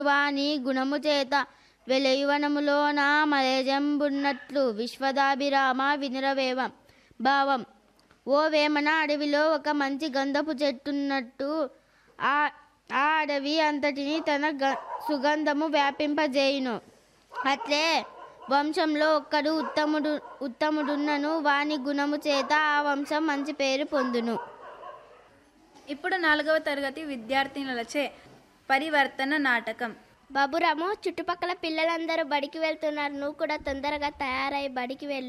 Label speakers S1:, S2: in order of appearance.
S1: వాని గుణము చేత వెలయువనములోన మలేజంబున్నట్లు విశ్వదాభిరామ వినురవేవ భావం ఓ వేమన అడవిలో ఒక మంచి గంధపు చెట్టున్నట్టు ఆ ఆ అడవి అంతటిని తన గ సుగంధము వ్యాపింపజేయును అట్లే వంశంలో ఒక్కడు ఉత్తముడు ఉత్తముడున్నను వాని గుణము చేత ఆ వంశం మంచి పేరు పొందును
S2: ఇప్పుడు నాలుగవ తరగతి విద్యార్థినులచే పరివర్తన నాటకం
S3: బాబురాము చుట్టుపక్కల పిల్లలందరూ బడికి వెళ్తున్నారు నువ్వు కూడా తొందరగా తయారై బడికి వెళ్ళు